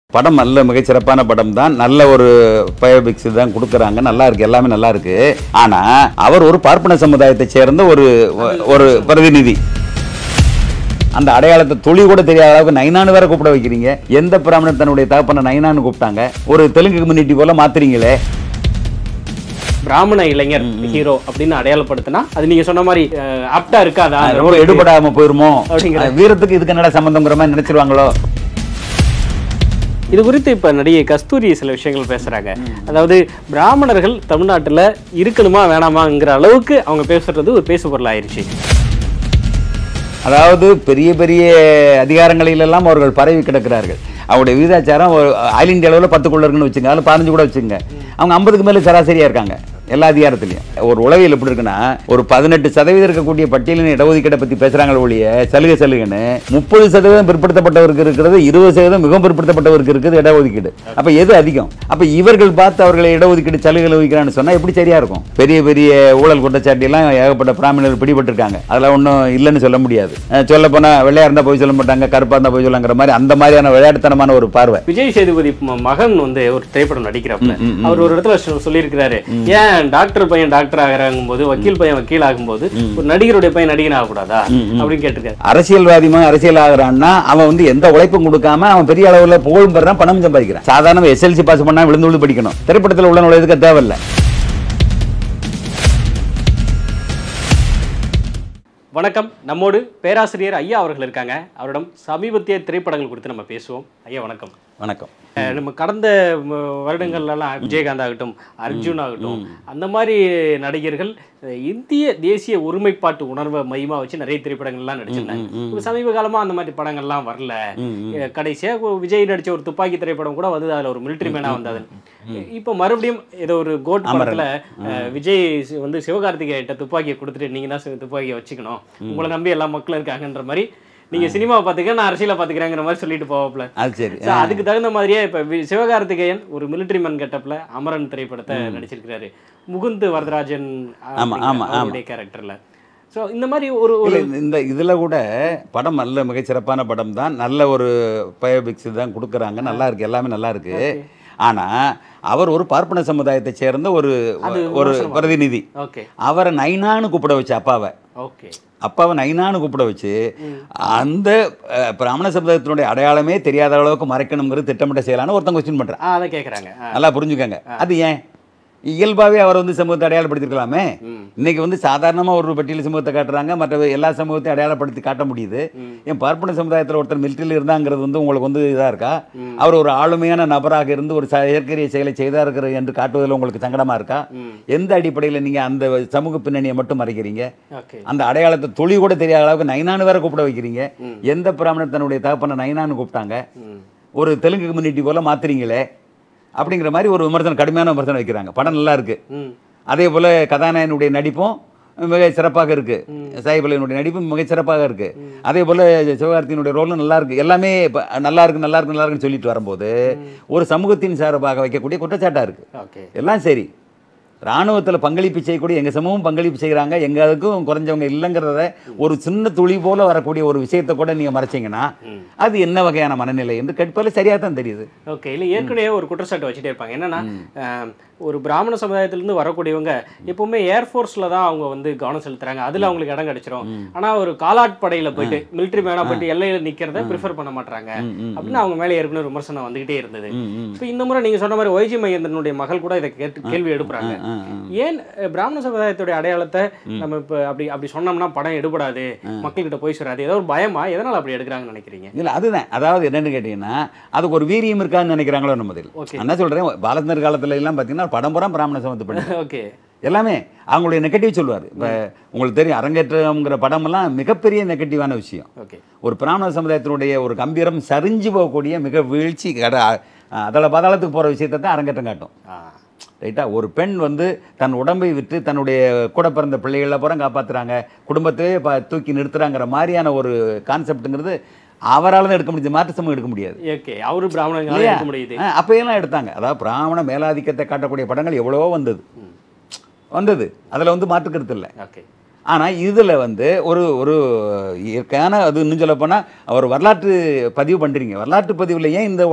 படம் நல்ல மிகச்சிறப்பான படம் தான் நல்ல ஒரு பயோபிக்ஸ் தான் கொடுக்குறாங்க நல்லா இருக்கு எல்லாமே நல்லா இருக்கு ஆனா அவர் ஒரு பார்ப்பன சமுதாயத்தை சேர்ந்த ஒரு ஒரு பிரதிநிதி அந்த அடையாளத்தை துளி கூட தெரியாத அளவுக்கு நைனானு வேற கூப்பிட வைக்கிறீங்க எந்த பிராமணர் தன்னுடைய தகப்பனை நைனான்னு கூப்பிட்டாங்க ஒரு தெலுங்கு கம்யூனிட்டி போல மாத்துறீங்களே பிராமண இளைஞர் ஹீரோ அப்படின்னு அடையாளப்படுத்தினா அது நீங்க சொன்ன மாதிரி ஆப்டா இருக்காதா ரொம்ப எடுபடாம போயிருமோ அப்படிங்கிற- வீரத்துக்கு இதுக்கு என்னடா சம்பந்தங்கிற மாதிரி நினைச்சிருவாங்களோ இது குறித்து இப்ப நடிகை கஸ்தூரி சில விஷயங்கள் பேசுறாங்க அதாவது பிராமணர்கள் தமிழ்நாட்டுல இருக்கணுமா வேணாமாங்கிற அளவுக்கு அவங்க பேசுறது ஒரு பேசு பொருள் ஆயிருச்சு அதாவது பெரிய பெரிய அதிகாரங்களிலெல்லாம் அவர்கள் பரவி கிடக்கிறார்கள் அவருடைய விகிதாச்சாரம் ஒரு ஆல் இந்தியா அளவில் பத்துக்குள்ள இருக்குன்னு வச்சுங்க அதில் பதினஞ்சு கூட வச்சுங்க அவங்க ஐம்பதுக்கு மேலே சராசரியாக இருக்காங்க எல்லா அதிகாரத்திலையும் ஒரு உளவியல் எப்படி இருக்குன்னா ஒரு பதினெட்டு சதவீதம் இருக்கக்கூடிய பட்டியலின் இடஒதுக்கீட்டை பற்றி பேசுகிறாங்களே ஒழிய சலுகை சலுகைன்னு முப்பது சதவீதம் பிற்படுத்தப்பட்டவருக்கு இருக்கிறது இருபது சதவீதம் மிகவும் பிற்படுத்தப்பட்டவருக்கு இருக்குது இடஒதுக்கீடு அப்போ எது அதிகம் அப்போ இவர்கள் பார்த்து அவர்களை இடஒதுக்கீடு சலுகை ஒதுக்கிறான்னு சொன்னால் எப்படி சரியா இருக்கும் பெரிய பெரிய ஊழல் குற்றச்சாட்டியெல்லாம் ஏகப்பட்ட பிராமணர் பிடிபட்டிருக்காங்க அதெல்லாம் ஒன்றும் இல்லைன்னு சொல்ல முடியாது சொல்ல போனால் வெள்ளையா இருந்தால் போய் சொல்ல மாட்டாங்க கருப்பாக இருந்தால் போய் சொல்லாங்கிற மாதிரி அந்த மாதிரியான விளையாட்டுத்தனமான ஒரு பார்வை விஜய் சேதுபதி ம- மகன் வந்து ஒரு திரைப்படம் நடிக்கிறப்ப அவர் ஒரு இடத்துல சொ- சொல்லியிருக்கிறாரு ஏன் டாக்டர் பையன் டாக்டர் ஆகிறாங்கும் போது வக்கீல் பையன் வக்கீல் ஆகும்போது ஒரு நடிகருடைய பையன் நடிகன் ஆகக்கூடாதா அப்படின்னு கேட்டிருக்காரு அரசியல்வாதிமா அரசியல் ஆகிறான்னா அவன் வந்து எந்த உழைப்பும் கொடுக்காம அவன் பெரிய அளவில் புகழும் பெறான் பணம் சம்பாதிக்கிறான் சாதாரண எஸ்எல்சி பாஸ் பண்ணா விழுந்து விழுந்து படிக்கணும் திரைப்படத்தில் உள்ள நுழையதுக்கு தேவையில்லை வணக்கம் நம்மோடு பேராசிரியர் ஐயா அவர்கள் இருக்காங்க அவரிடம் சமீபத்திய திரைப்படங்கள் குறித்து நம்ம பேசுவோம் ஐயா வணக்கம் வணக்கம் அஹ் நம்ம கடந்த ம, வருடங்கள்லாம் விஜயகாந்த் ஆகட்டும் அர்ஜுன் ஆகட்டும் அந்த மாதிரி நடிகர்கள் அஹ், இந்திய தேசிய ஒருமைப்பாட்டு உணர்வை மையமா வச்சு நிறைய திரைப்படங்கள்லாம் நடிச்சிருந்தாங்க இப்ப சமீப காலமா அந்த மாதிரி படங்கள்லாம் வரல அஹ், கடைசியா இப்போ விஜய் நடிச்ச ஒரு துப்பாக்கி திரைப்படம் கூட வந்து அதுல ஒரு மிலிட்டரி மேனா வந்தது இப்போ மறுபடியும் ஏதோ ஒரு கோட் படத்துல அஹ், விஜய் சி- வந்து சிவகார்த்திகேயன்ட்ட துப்பாக்கியை கொடுத்துட்டு நீங்க தான் சி- துப்பாக்கியை வச்சுக்கணும் உங்களை நம்பி எல்லா மக்களும் இருக்காங்கன்ற மாதிரி நீங்க சினிமாவை பாத்துக்க நான் அரசியலை பாத்துக்கிறேங்கிற மாதிரி சொல்லிட்டு போவாப்ல அது சரி So, அதுக்கு தகுந்த மாதிரியே இப்ப வி- சிவகார்த்திகேயன் ஒரு மிலிட்டரி மேன் கெட்டப்ல அமரன் திரைப்படத்தை நடிச்சிருக்கிறாரு முகுந்த் வரதராஜன் ஆமா, ஆமா, அவருடைய கேரக்டர்ல சோ இந்த மாதிரி ஒரு ஒரு இல்ல, இந்த- இந்த இதில் கூட படம் நல்ல மிகச்சிறப்பான படம் தான் நல்ல ஒரு பயோபிக்ஸ் தான் கொடுக்குறாங்க நல்லா இருக்கு எல்லாமே நல்லா இருக்கு ஆனா அவர் ஒரு பார்ப்பன சமுதாயத்தை சேர்ந்த ஒரு அது ஒரு விமர்சனமா? பிரதிநிதி ஓகே அவரை நைனான்னு கூப்பிட வச்சு அப்பாவை ஓகே அப்பாவை நைனான்னு கூப்பிட வச்சு அந்த அஹ், பிராமண சமுதாயத்தினுடைய அடையாளமே தெரியாத அளவுக்கு மறைக்கணுங்கிறது திட்டமிட்ட செயலான ஒருத்தங்க கொஸ்டின் பண்றான் ஆ அதை கேக்குறாங்க ஆ. நல்லா புரிஞ்சுக்கங்க அது ஏன் இயல்பாகவே அவர் வந்து சமூகத்தை அடையாளப்படுத்திருக்கலாமே ம். இன்னைக்கு வந்து சாதாரணமா ஒரு பட்டியல் சமூகத்தை காட்டுறாங்க மற்ற எல்லா சமூகத்தையும் அடையாளப்படுத்தி காட்ட முடியுது என் பார்ப்பன சமுதாயத்தில் ஒருத்தர் மிலிட்டரியில் இருந்தாங்கிறது வந்து உங்களுக்கு வந்து இதா இருக்கா அவர் ஒரு ஆளுமையான நபராக இருந்து ஒரு செயற்கரிய செயலை செய்தா இருக்கிற என்று காட்டுவதில் உங்களுக்கு சங்கடமா இருக்கா ம். எந்த அடிப்படையில் நீங்க அந்த சமூக பின்னணியை மட்டும் மறைக்கிறீங்க ஓகே அந்த அடையாளத்தை துளி கூட தெரியாத அளவுக்கு நைனானு வேற கூப்பிட வைக்கிறீங்க எந்த பிராமணர் தன்னுடைய தகப்பனை நைனான்னு கூப்பிட்டாங்க ம். ஒரு தெலுங்கு கம்யூனிட்டி போல மாத்துறீங்களே அப்படிங்கிற மாதிரி ஒரு விமர்சனம் கடுமையான விமர்சனம் வைக்கிறாங்க படம் நல்லா இருக்கு ம் அதே போல கதாநாயகனுடைய நடிப்பும் மிக சிறப்பாக இருக்கு சாயிபலையனுடைய நடிப்பும் மிக சிறப்பாக இருக்கு அதே போல சிவகார்த்தியினுடைய ரோலும் நல்லா இருக்கு எல்லாமே இப்ப நல்லா இருக்கு நல்லா இருக்கு நல்லா இருக்குன்னு சொல்லிட்டு வரும்போது ஒரு சமூகத்தின் சார்பாக வைக்கக்கூடிய குற்றச்சாட்டா இருக்கு ஓகே எல்லாம் சரி ராணுவத்தில் பங்களிப்பு செய்யக்கூடிய எங்கள் சமூகம் பங்களிப்பு செய்கிறாங்க எங்க அதுக்கும் குறைஞ்சவங்க இல்லைங்கிறத ஒரு சின்ன துளி போல வரக்கூடிய ஒரு விஷயத்தை கூட நீங்கள் மறைச்சீங்கன்னா அது என்ன வகையான மனநிலை என்று கேட்பால சரியாக தான் தெரியுது ஓகே இல்லை ஏற்கனவே ஒரு குற்றச்சாட்டு வச்சுட்டே இருப்பாங்க என்னன்னா அஹ், ஒரு பிராமண சமுதாயத்திலிருந்து வரக்கூடியவங்க எப்பவுமே ஏர்ஃபோர்ஸில் தான் அவங்க வந்து கவனம் செலுத்துறாங்க அதில் அவங்களுக்கு இடம் கிடைச்சிரும் ஆனா ஒரு காலாட் படையில போயிட்டு மிலிட்டரி மேனா போயிட்டு எல்லையில நிக்கிறத ப்ரிஃபர் பண்ண மாட்டாங்க அப்படின்னு அவங்க மேலே ஏற்கனவே ஒரு விமர்சனம் வந்துகிட்டே இருந்தது இப்போ இந்த முறை நீங்க சொன்ன மாதிரி ஒய்ஜி மகேந்திரனுடைய மகள் கூட இதை கேட்டு கேள்வி எழுப்புறாங்க ஏன் அஹ், பிராமண சமுதாயத்துடைய அடையாளத்தை நம்ம இப்போ அப்படி அப்படி சொன்னோம்னா படம் எடுபடாது மக்கள்கிட்ட போய் சேராது ஏதோ ஒரு பயமா எதனால அப்படி எடுக்கிறாங்கன்னு நினைக்கிறீங்க இல்லை அதுதான் அதாவது என்னன்னு கேட்டீங்கன்னா அதுக்கு ஒரு வீரியம் இருக்கான்னு நினைக்கிறாங்களோ நம்ம பதில் Okay. என்ன சொல்கிறேன் பாலச்சந்தர் காலத்துல எல்லாம் பார்த்தீங்கன்னா படம் புறம் பிராமண சமத்து பண்ணி ஓகே எல்லாமே அவங்களுடைய நெகட்டிவ் சொல்லுவார் இப்போ உங்களுக்கு தெரியும் அரங்கேற்றம்ங்கிற படமெல்லாம் மிகப்பெரிய நெகட்டிவான விஷயம் ஓகே ஒரு பிராமண சமுதாயத்தினுடைய ஒரு கம்பீரம் சரிஞ்சு போகக்கூடிய மிக வீழ்ச்சி கட அதில் பாதாளத்துக்கு போகிற விஷயத்தை தான் அரங்கேற்றம் காட்டும் ஆ ரைட்டா ஒரு பெண் வந்து தன் உடம்பை விற்று தன்னுடைய கூட பிறந்த பிள்ளைகளை பூரா காப்பாத்துறாங்க குடும்பத்தையே ப- தூக்கி நிறுத்துறாங்கிற மாதிரியான ஒரு கான்செப்ட்டுங்கிறது அவரால் தான் எடுக்க முடியுது மாற்று சமூகம் எடுக்க முடியாது ஓகே அவரு பிராமணங்களால இல்லையா? இருக்க முடியுது ஆ, அப்பையெல்லாம் எடுத்தாங்க அதாவது பிராமண மேலாதிக்கத்தை காட்டக்கூடிய படங்கள் எவ்வளவோ வந்தது வந்தது அதில் வந்து மாற்றுக்கிறது இல்லை ஓகே ஆனால் இதில் வந்து ஒரு ஒரு இயற்கையான அது இன்னும் சொல்லப்போனால் அவர் வரலாற்று பதிவு பண்ணுறீங்க வரலாற்று பதிவில் ஏன் இந்த ஓட்டை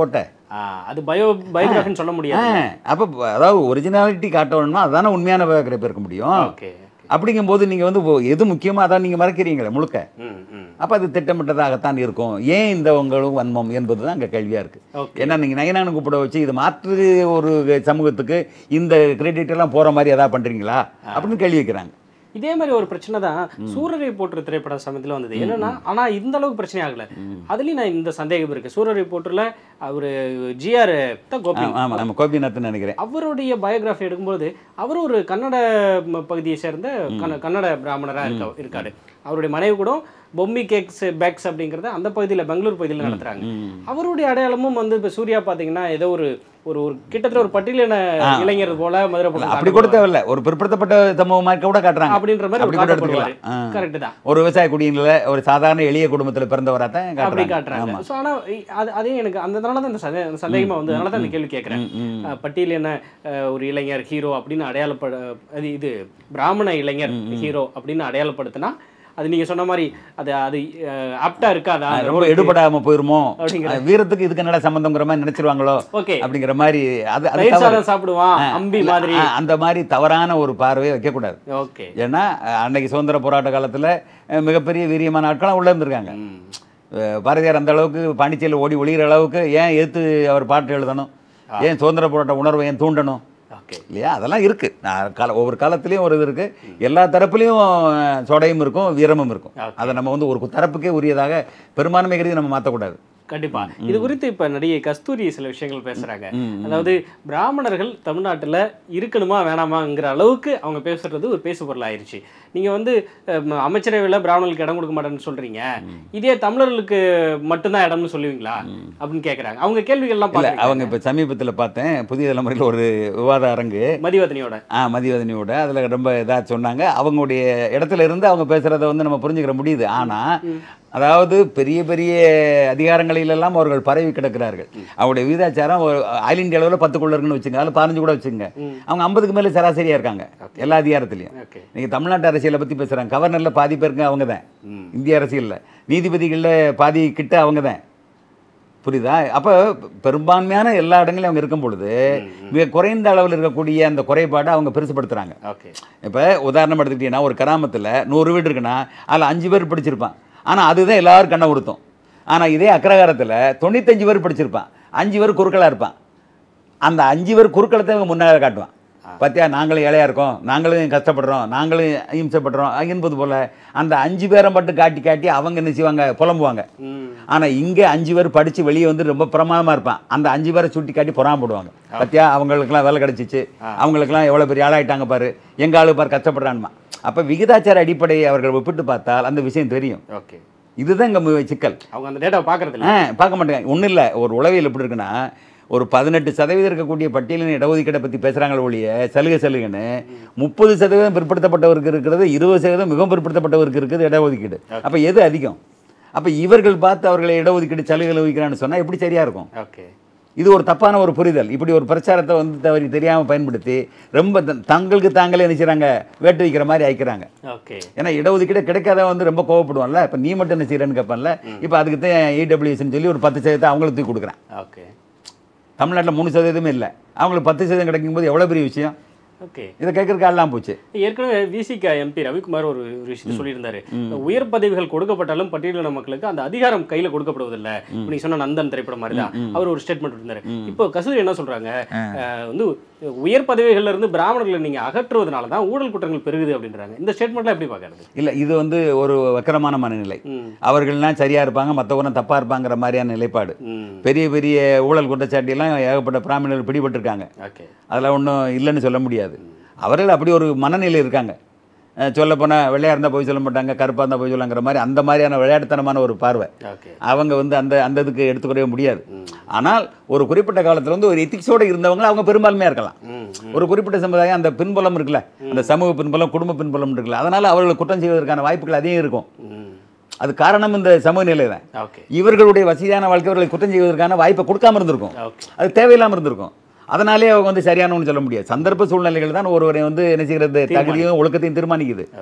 ஆ, அது பயோ பயோகிராஃபின்னு சொல்ல முடியாது அப்போ அதாவது ஒரிஜினாலிட்டி காட்டணும்னா அதானே உண்மையான பயோகிராஃபி இருக்க முடியும் ஓகே அப்படிங்கும்போது நீங்கள் வந்து ஓ- எது முக்கியமோ அதான் நீங்கள் மறக்கிறீங்களே முழுக்க ம் ம் அப்போ அது திட்டமிட்டதாகத்தான் இருக்கும் ஏன் இந்த உங்களுக்கு வன்மம் என்பது தான் அங்கே கேள்வியாக இருக்குது ஓகே ஏன்னா நீங்கள் நயனானு கூப்பிட வச்சு இது மாற்று ஒரு சமூகத்துக்கு இந்த கிரெடிட் எல்லாம் போகிற மாதிரி எதாவது பண்ணுறீங்களா அப்படின்னு கேள்வி வைக்கிறாங்க இதே மாதிரி ஒரு பிரச்சனை தான் சூரரை போற்று திரைப்பட சமயத்தில் வந்தது என்னன்னா ஆனா இந்த அளவுக்கு பிரச்சனை ஆகல அதுலயும் நான் இந்த சந்தேகம் இருக்கு சூரரை போற்றுல அவரு ஜிஆர் தான் கோபி ஆமாம் நம்ம கோபிநாத்னு நினைக்கிறேன் அவருடைய பயோகிராஃபி எடுக்கும்போது அவர் ஒரு கன்னட ம- பகுதியை சேர்ந்த கன்ன- கன்னட பிராமணரா இருக்க இருக்காரு அவருடைய மனைவி கூட பொம்மி கேக்ஸ் பேக்ஸ் அப்படிங்கறத அந்த பகுதியில் பெங்களூர் பகுதியில் நடத்துறாங்க அவருடைய அடையாளமும் வந்து இப்போ சூர்யா பார்த்தீங்கன்னா ஏதோ ஒரு ஒரு ஒரு கிட்டத்தட்ட ஒரு பட்டியலின இளைஞர் போல மதுரை பக்கம் அப்படி கூட தேவையில்ல ஒரு பிற்படுத்தப்பட்ட சமூகமாக இருக்க கூட காட்டுறாங்க அப்படின்ற மாதிரி அப்படி அவர் கூட காட்டப்படுவாரு எடுத்துக்கலாம் ஆ. கரெக்ட் தான் ஒரு விவசாய குடியில ஒரு சாதாரண எளிய குடும்பத்தில் பிறந்தவராக தான் அப்படி காட்டுறாங்க காட்டுறாங்க ஆமா. ஸோ ஆனால் அது அதே எனக்கு அதனால தான் இந்த சந்தே சந்தேகமாக வந்து அதனால தான் இந்த கேள்வி கேட்குறேன் ம், ம். பட்டியல் என்ன அஹ், ஒரு இளைஞர் ஹீரோ அப்படின்னு அடையாளப்பட அது இது பிராமண இளைஞர் ஹீரோ அப்படின்னு அடையாளப்படுத்தினா அது நீங்க சொன்ன மாதிரி அது அது ஆப்டா இருக்காதா ஆ, ரொம்ப எடுபடாம போயிருமோ அப்படிங்கிற- ஆ, வீரத்துக்கு இதுக்கு என்னடா சம்பந்தங்கிற மாதிரி நினைச்சிருவாங்களோ ஓகே அப்படிங்கிற மாதிரி அது அது தயிர் தவறு. சாதம் சாப்பிடுவான் அம்பி இல்ல, மாதிரி ஆ, அந்த மாதிரி தவறான ஒரு பார்வையை வைக்கக்கூடாது ஓகே ஏன்னா அஹ், அன்னைக்கு சுதந்திர போராட்ட காலத்துல அஹ், மிகப்பெரிய வீரியமான ஆட்களாம் உள்ள இருந்திருக்காங்க அஹ், பாரதியார் அந்த அளவுக்கு பாண்டிச்சேரியில் ஓடி ஒளிகிற அளவுக்கு ஏன் எதிர்த்து அவர் பாட்டு எழுதணும் ஏன் சுதந்திர போராட்ட உணர்வை ஏன் தூண்டணும் ஓகே இல்லையா அதெல்லாம் இருக்கு நான் கால ஒவ்வொரு காலத்துலேயும் ஒரு இது இருக்கு எல்லா தரப்புலையும் அஹ், சொடையும் இருக்கும் வீரமும் இருக்கும் Okay. அதை நம்ம வந்து ஒரு தரப்புக்கே உரியதாக பெரும்பான்மை கருதி நம்ம மாற்றக்கூடாது கண்டிப்பா இது குறித்து இப்ப நடிகை கஸ்தூரி சில விஷயங்கள் பேசுறாங்க அதாவது பிராமணர்கள் தமிழ்நாட்டுல இருக்கணுமா வேணாமாங்கிற அளவுக்கு அவங்க பேசுறது ஒரு பேசு பொருள் ஆயிருச்சு நீங்க வந்து அஹ், அமைச்சரவையில பிராமணர்களுக்கு இடம் கொடுக்க மாட்டேன்னு சொல்றீங்க இதே தமிழர்களுக்கு மட்டும்தான் இடம்னு சொல்லுவீங்களா அப்படின்னு கேக்குறாங்க அவங்க கேள்விகள்லாம் இல்லை பாருங்க அவங்க இப்போ சமீபத்தில் பார்த்தேன் புதிய தலைமுறையில் ஒரு விவாத அரங்கு மதிவதனியோட ஆ மதிவதனியோட அதில் ரொம்ப இதாக சொன்னாங்க அவங்களுடைய இடத்துல இருந்து அவங்க பேசுகிறத வந்து நம்ம புரிஞ்சுக்கிற முடியுது ஆனால் அதாவது பெரிய பெரிய அதிகாரங்களிலெல்லாம் அவர்கள் பரவி கிடக்கிறார்கள் அவருடைய விகிதாச்சாரம் ஒரு ஆல் இந்திய அளவில் பத்துக்குள்ள இருக்குன்னு வச்சுங்க அதில் பதினஞ்சு கூட வச்சுங்க அவங்க ஐம்பதுக்கு மேலே சராசரியாக இருக்காங்க எல்லா அதிகாரத்திலையும் ஓகே நீங்கள் தமிழ்நாட்டு அரசியலை பற்றி பேசுகிறாங்க கவர்னரில் பாதி பேருங்க அவங்க தான் இந்திய அரசியலில் நீதிபதிகளில் பாதி கிட்ட அவங்க தான் புரியுதா அப்போ பெரும்பான்மையான எல்லா இடங்களையும் அவங்க இருக்கும் பொழுது மிக குறைந்த அளவில் இருக்கக்கூடிய அந்த குறைபாடை அவங்க பெருசுப்படுத்துகிறாங்க ஓகே இப்போ உதாரணம் எடுத்துக்கிட்டீங்கன்னா ஒரு கிராமத்தில் நூறு வீடு இருக்குன்னா அதில் அஞ்சு பேர் படிச்சிருப்பான் ஆனால் அதுதான் எல்லாரும் கண்ணை உறுத்தும் ஆனால் இதே அக்ரகாரத்தில் தொண்ணூத்தஞ்சு பேர் படிச்சிருப்பான் அஞ்சு பேர் குறுக்களாக இருப்பான் அந்த அஞ்சு பேர் குறுக்களத்தை இவங்க முன்னாடி காட்டுவான் பார்த்தியா நாங்களும் ஏழையாக இருக்கோம் நாங்களும் கஷ்டப்படுறோம் நாங்களும் இம்சப்படுறோம் என்பது போல் அந்த அஞ்சு பேரை மட்டும் காட்டி காட்டி அவங்க என்ன செய்வாங்க புலம்புவாங்க ம் ஆனால் இங்கே அஞ்சு பேர் படித்து வெளியே வந்து ரொம்ப பிரமாதமாக இருப்பான் அந்த அஞ்சு பேரை சுட்டி காட்டி பொறாமப்படுவாங்க பார்த்தியா அவங்களுக்குலாம் வேலை கிடச்சிச்சு அவங்களுக்குலாம் எவ்வளோ பெரிய ஆளாயிட்டாங்க பாரு எங்கள் ஆளு பாரு கஷ்டப்படுறான்மா அப்போ விகிதாச்சார அடிப்படையை அவர்கள் ஒப்பிட்டு பார்த்தால் அந்த விஷயம் தெரியும் ஓகே இதுதான் இங்கே சிக்கல் அவங்க அந்த டேட்டாவை பார்க்கறது இல்ல ஆ பார்க்க மாட்டேங்க ஒன்றும் இல்லை ஒரு உளவியல் எப்படி இருக்குன்னா ஒரு பதினெட்டு சதவீதம் இருக்கக்கூடிய பட்டியலின் இடஒதுக்கீடை பற்றி பேசுகிறாங்களே ஒழிய சலுகை சலுகைன்னு முப்பது சதவீதம் பிற்படுத்தப்பட்டவருக்கு இருக்கிறது இருபது சதவீதம் மிகவும் பிற்படுத்தப்பட்டவருக்கு இருக்குது இடஒதுக்கீடு அப்போ எது அதிகம் அப்போ இவர்கள் பார்த்து அவர்களை இடஒதுக்கீடு சலுகை ஒதுக்கிறான்னு சொன்னால் எப்படி சரியாக இருக்கும் ஓகே இது ஒரு தப்பான ஒரு புரிதல் இப்படி ஒரு பிரச்சாரத்தை வந்து தவறி தெரியாமல் பயன்படுத்தி ரொம்ப த- தங்களுக்கு தாங்களே என்ன செய்றாங்க வேட்டு வைக்கிற மாதிரி ஆயிக்கிறாங்க ஓகே ஏன்னா இடஒதுக்கீடு கிடைக்காத வந்து ரொம்ப கோவப்படுவான்ல இப்போ நீ மட்டும் என்ன செய்கிறேன்னு கேட்பான்ல இப்போ அதுக்கு தான் இடபிள்யூஎஸ்ன்னு சொல்லி ஒரு பத்து சதவீதத்தை அவங்களுக்கு தூக்கி கொடுக்குறேன் ஓகே தமிழ்நாட்டில் மூணு சதவீதமே இல்லை அவங்களுக்கு பத்து சதவீதம் கிடைக்கும்போது எவ்வளோ பெரிய விஷயம் ஓகே இதை கேட்கறதுக்கு ஆள்லாம் போச்சு ஏற்கனவே விசிக எம்பி ரவிக்குமார் ஒரு ஒரு விஷயத்தை சொல்லியிருந்தாரு உயர் பதவிகள் கொடுக்கப்பட்டாலும் பட்டியலின மக்களுக்கு அந்த அதிகாரம் கையில கொடுக்கப்படுவதில்லை இப்ப நீங்க சொன்ன நந்தன் திரைப்படம் மாதிரி தான் அவர் ஒரு ஸ்டேட்மெண்ட் இருந்தாரு இப்போ கசூரி என்ன சொல்றாங்க அஹ், வந்து உயர் பதவிகள்ல இருந்து பிராமணர்களை நீங்க அகற்றுவதனால தான் ஊழல் குற்றங்கள் பெருகுது அப்படின்றாங்க இந்த ஸ்டேட்மெண்ட்லாம் எப்படி பாக்குறது இல்லை இது வந்து ஒரு வக்கரமான மனநிலை ம் அவர்கள்லாம் சரியாக இருப்பாங்க மற்றவங்க தப்பாக இருப்பாங்கிற மாதிரியான நிலைப்பாடு ம் பெரிய பெரிய ஊழல் குற்றச்சாட்டியெல்லாம் ஏகப்பட்ட பிராமணர்கள் பிடிபட்டிருக்காங்க ஓகே அதில் ஒன்றும் இல்லைன்னு சொல்ல முடியாது அவர்கள் அப்படி ஒரு மனநிலை இருக்காங்க சொல்லப்போனால் வெள்ளையாக இருந்தால் போய் சொல்ல மாட்டாங்க கருப்பாக இருந்தால் போய் சொல்லாங்கிற மாதிரி அந்த மாதிரியான விளையாட்டுத்தனமான ஒரு பார்வை ஓகே அவங்க வந்து அந்த அந்த இதுக்கு எடுத்துக்கொள்ளவே முடியாது ஆனால் ஒரு குறிப்பிட்ட காலத்தில் வந்து ஒரு எத்திக்ஸோடு இருந்தவங்க அவங்க பெரும்பான்மையாக இருக்கலாம் ம் ஒரு குறிப்பிட்ட சமுதாயம் அந்த பின்புலம் இருக்குல்ல அந்த சமூக பின்புலம் குடும்ப பின்புலம் இருக்குல்ல அதனால் அவர்கள் குற்றம் செய்வதற்கான வாய்ப்புகள் அதிகம் இருக்கும் ம் அது காரணம் இந்த சமூக நிலை தான் ஓகே இவர்களுடைய வசதியான வாழ்க்கை அவர்களை குற்றம் செய்வதற்கான வாய்ப்பை கொடுக்காம இருந்திருக்கும் ஓகே அது தேவையில்லாமல் இருந்திருக்கும் அதனாலே அவங்க வந்து சரியானவன்னு சொல்ல முடியாது சந்தர்ப்ப சூழ்நிலைகள் தான் ஒருவரை வந்து என்ன செய்கிறது தகுதியும் ஒழுக்கத்தையும் தீர்மானிக்குது ஓகே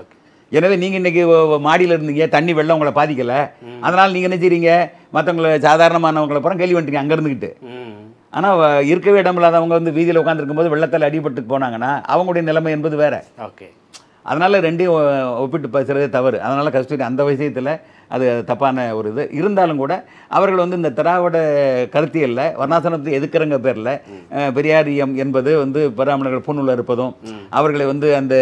எனவே நீங்கள் இன்னைக்கு மாடியில் இருந்தீங்க தண்ணி வெள்ளம் உங்களை பாதிக்கலை அதனால் நீங்கள் என்ன செய்றீங்க மற்றவங்களை சாதாரணமானவங்களை அப்புறம் கேள்வி பண்ணிட்டீங்க அங்கே இருந்துக்கிட்டு ம் ஆனால் இருக்கவே இடம் இல்லாதவங்க வந்து வீதியில் உட்காந்துருக்கும் போது வெள்ளத்தில் அடிபட்டு போனாங்கன்னா அவங்களுடைய நிலைமை என்பது வேற ஓகே அதனால ரெண்டையும் ஒ- ஒப்பிட்டு பேசுறதே தவறு அதனால கஸ்தூரி அந்த விஷயத்தில் அது தப்பான ஒரு இது இருந்தாலும் கூட அவர்கள் வந்து இந்த திராவிட கருத்தியல்ல வர்ணாசனத்தை எதுக்குறங்க பேரில் பெரியாரியம் என்பது வந்து பிராமணர்கள் பூணுல இருப்பதும் அவர்களை வந்து அந்த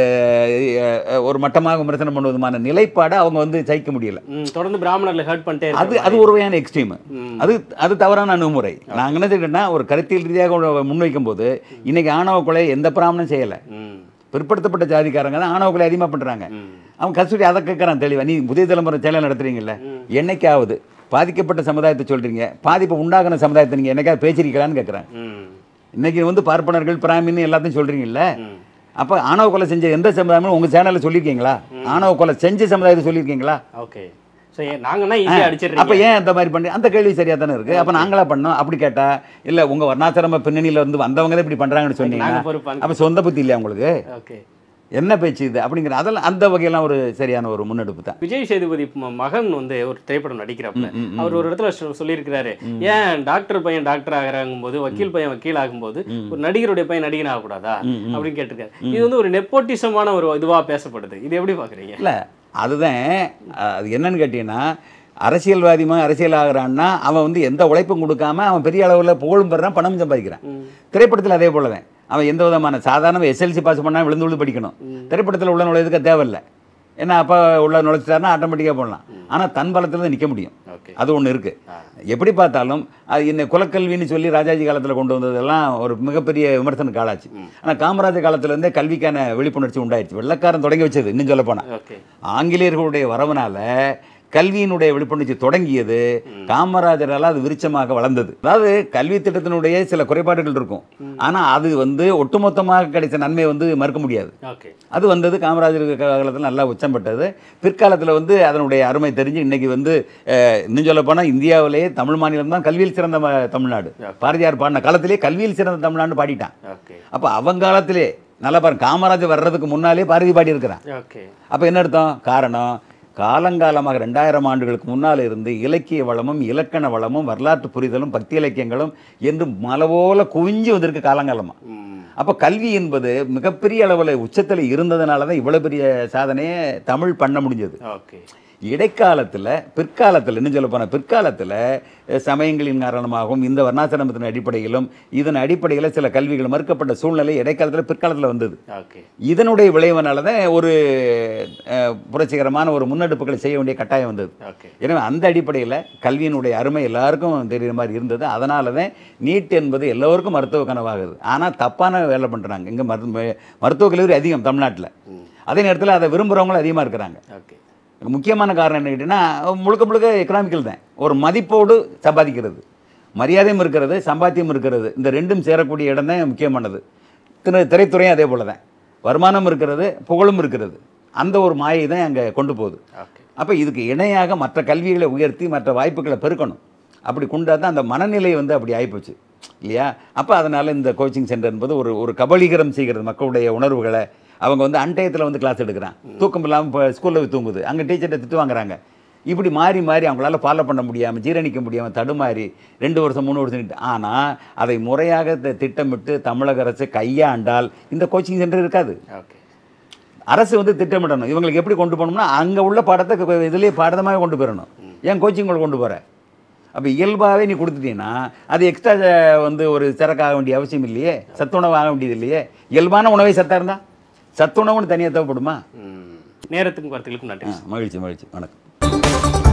அஹ், ஒரு மட்டமாக விமர்சனம் பண்ணுவதுமான நிலைப்பாடை அவங்க வந்து ஜெயிக்க முடியல ம் தொடர்ந்து பிராமணர்களை ஹர்ட் பண்ணிட்டே அது இருக்காங்க. அது ஒரு வகையான எக்ஸ்ட்ரீம் அது அது தவறான அணுகுமுறை நாங்கள் என்ன செய்யறோம்னா ஒரு கருத்தியல் ரீதியாக ஒரு முன்வைக்கும் போது இன்னைக்கு ஆணவ கொலை எந்த பிராமணனும் செய்யலை ம் பிற்படுத்தப்பட்ட ஜாதிக்காரங்க தான் ஆணவ கொலை அதிகமாக பண்ணுறாங்க ம் அவன் கஸ்தூரி அதை கேட்குறான் தெளிவா நீ புதிய தலைமுறை சேனல் நடத்துறீங்கல்ல என்னைக்காவது பாதிக்கப்பட்ட சமுதாயத்தை சொல்றீங்க பாதிப்பு உண்டாகின சமுதாயத்தை நீங்கள் என்னைக்காவது பேச்சிருக்கலான்னு கேட்குறாங்க ம் இன்னைக்கு வந்து பார்ப்பனர்கள் பிராமின்னு எல்லாத்தையும் சொல்றீங்கல்ல ம் அப்போ ஆணவ கொலை செஞ்ச எந்த சமுதாயமும் உங்கள் சேனலில் சொல்லியிருக்கீங்களா ஆணவ கொலை செஞ்ச சமுதாயத்தை சொல்லியிருக்கீங்களா ஓகே ஸோ நாங்கன்னா ஈஸியாக அப்ப அடிச்சிடுறீங்க ஏன் அந்த மாதிரி பண்ணி அந்த கேள்வி சரியா தானே இருக்கு அப்ப நாங்களா பண்ணோம் அப்படி கேட்டா இல்ல உங்க வர்ணாசிரம பின்னணியில இருந்து வந்தவங்க தான் இப்படி பண்றாங்கன்னு சொன்னீங்க நாங்க பொறுப்பாங்க அப்ப சொந்த புத்தி இல்லையா உங்களுக்கு ஓகே என்ன பேச்சு இது அப்படிங்கிற அதெல்லாம் அந்த வகையெல்லாம் ஒரு சரியான ஒரு முன்னெடுப்பு தான் விஜய் சேதுபதி ம- மகன் வந்து ஒரு திரைப்படம் நடிக்கிறப்ப அவர் ஒரு இடத்துல சொ- சொல்லியிருக்கிறாரு ஏன் டாக்டர் பையன் டாக்டர் ஆகிறாங்கும் போது வக்கீல் பையன் வக்கீல் ஆகும்போது ஒரு நடிகருடைய பையன் நடிகன் ஆகக்கூடாதா அப்படின்னு கேட்டிருக்காரு இது வந்து ஒரு நெப்போட்டிசமான ஒரு இதுவா பேசப்படுது இது எப்படி பாக்குறீங்க இல்ல அதுதான் அஹ், அது என்னன்னு கேட்டீங்கன்னா அரசியல்வாதிமா அரசியல் ஆகிறான்னா அவன் வந்து எந்த உழைப்பும் கொடுக்காம அவன் பெரிய அளவில் புகழும் பெறான் பணம் சம்பாதிக்கிறான் திரைப்படத்தில் அதே போல தான் அவன் எந்த விதமான சாதாரண எஸ்எல்சி பாஸ் பண்ணா விழுந்து விழுந்து படிக்கணும் திரைப்படத்தில் உள்ள நுழையதுக்கு தேவையில்லை ஏன்னா அப்பா உள்ள நுழைச்சிட்டாருன்னா ஆட்டோமேட்டிக்காக போடலாம் ஆனால் தன் பலத்தில் தான் நிற்க முடியும் ஓகே அது ஒன்று இருக்கு எப்படி பார்த்தாலும் அது என்ன குலக்கல்வின்னு சொல்லி ராஜாஜி காலத்தில் கொண்டு வந்ததெல்லாம் ஒரு மிகப்பெரிய விமர்சனக்கு ஆளாச்சு ஆனால் காமராஜர் காலத்துலேருந்தே கல்விக்கான விழிப்புணர்ச்சி உண்டாயிடுச்சு வெள்ளக்காரன் தொடங்கி வச்சது இன்னும் சொல்ல போனால் ஓகே ஆங்கிலேயர்களுடைய வரவனால கல்வியினுடைய விழிப்புணர்ச்சி தொடங்கியது காமராஜரால் அது விருட்சமாக வளர்ந்தது அதாவது கல்வி திட்டத்தினுடைய சில குறைபாடுகள் இருக்கும் ஆனால் அது வந்து ஒட்டுமொத்தமாக கிடைச்ச நன்மை வந்து மறுக்க முடியாது ஓகே அது வந்தது காமராஜர் காலத்தில் நல்லா உச்சம் பெற்றது பிற்காலத்தில் வந்து அதனுடைய அருமை தெரிஞ்சு இன்னைக்கு வந்து அஹ், இன்னும் சொல்ல போனால் இந்தியாவிலேயே தமிழ் மாநிலம் தான் கல்வியில் சிறந்த ம- தமிழ்நாடு பாரதியார் பாடின காலத்திலே கல்வியில் சிறந்த தமிழ்நாடு பாடிட்டான் ஓகே அப்போ அவங்காலத்திலே நல்லா பாருங்க காமராஜர் வர்றதுக்கு முன்னாலே பாரதி பாடி இருக்கிறான் ஓகே அப்போ என்ன அர்த்தம் காரணம் காலங்காலமாக ரெண்டாயிரம் ஆண்டுகளுக்கு முன்னால் இருந்து இலக்கிய வளமும் இலக்கண வளமும் வரலாற்று புரிதலும் பக்தி இலக்கியங்களும் என்று மலை போல குவிஞ்சு வந்திருக்கு காலங்காலமாக ம் அப்போ கல்வி என்பது மிகப்பெரிய அளவில் உச்சத்தில் இருந்ததுனால தான் இவ்வளோ பெரிய சாதனையை தமிழ் பண்ண முடிஞ்சது ஓகே இடைக்காலத்தில் பிற்காலத்தில் இன்னும் சொல்ல போனால் பிற்காலத்தில் சமயங்களின் காரணமாகவும் இந்த வர்ணாசிரமத்தின் அடிப்படையிலும் இதன் அடிப்படையில் சில கல்விகள் மறுக்கப்பட்ட சூழ்நிலை இடைக்காலத்தில் பிற்காலத்தில் வந்தது ஓகே இதனுடைய விளைவுனால தான் ஒரு அஹ், புரட்சிகரமான ஒரு முன்னெடுப்புகளை செய்ய வேண்டிய கட்டாயம் வந்தது ஓகே எனவே அந்த அடிப்படையில் கல்வியினுடைய அருமை எல்லாருக்கும் தெரியுற மாதிரி இருந்தது அதனால தான் நீட் என்பது எல்லோருக்கும் மருத்துவ கனவாகுது ஆனால் தப்பான வேலை பண்ணுறாங்க இங்கே மரு மருத்துவக் கல்லூரி அதிகம் தமிழ்நாட்டில் அதே நேரத்தில் அதை விரும்புகிறவங்களும் அதிகமாக இருக்கிறாங்க ஓகே முக்கியமான காரணம் என்ன கேட்டிங்கன்னா முழுக்க முழுக்க எக்கனாமிக்கல் தான் ஒரு மதிப்போடு சம்பாதிக்கிறது மரியாதையும் இருக்கிறது சம்பாத்தியம் இருக்கிறது இந்த ரெண்டும் சேரக்கூடிய இடம் தான் முக்கியமானது திரை திரைத்துறையும் அதே போல தான் வருமானம் இருக்கிறது புகழும் இருக்கிறது அந்த ஒரு மாயை தான் அங்கே கொண்டு போகுது ஓகே அப்போ இதுக்கு இணையாக மற்ற கல்விகளை உயர்த்தி மற்ற வாய்ப்புகளை பெருக்கணும் அப்படி கொண்டா தான் அந்த மனநிலை வந்து அப்படி ஆகிப்போச்சு இல்லையா அப்போ அதனால் இந்த கோச்சிங் சென்டர் என்பது ஒரு ஒரு கபலீகரம் செய்கிறது மக்களுடைய உணர்வுகளை அவங்க வந்து அன்டயத்தில் வந்து கிளாஸ் எடுக்கிறான் தூக்கம் இல்லாமல் இப்போ ஸ்கூலில் தூங்குது அங்கே டீச்சர்கிட்ட திட்டு வாங்குறாங்க இப்படி மாறி மாறி அவங்களால ஃபாலோ பண்ண முடியாமல் ஜீரணிக்க முடியாமல் தடுமாறி ரெண்டு வருஷம் மூணு வருஷம் ஆனால் அதை முறையாக தி- திட்டமிட்டு தமிழக அரசு கையாண்டால் இந்த கோச்சிங் சென்டர் இருக்காது ஓகே அரசு வந்து திட்டமிடணும் இவங்களுக்கு எப்படி கொண்டு போகணும்னா அங்கே உள்ள பாடத்தை கு- இதுலயே பாடமாக கொண்டு போயிடணும் ஏன் கோச்சிங் கொண்டு போகிற அப்போ இயல்பாகவே நீ கொடுத்துட்டீங்கன்னா அது எக்ஸ்ட்ரா வந்து ஒரு சரக்காக வேண்டிய அவசியம் இல்லையே சத்துணவு ஆக வேண்டியது இல்லையே இயல்பான உணவை சத்தா இருந்தா சத்துணவுன்னு தனியாக தேவைப்படுமா ம் நேரத்துக்கும் கருத்துக்களுக்கும் நன்றி ஆ, மகிழ்ச்சி மகிழ்ச்சி வணக்கம்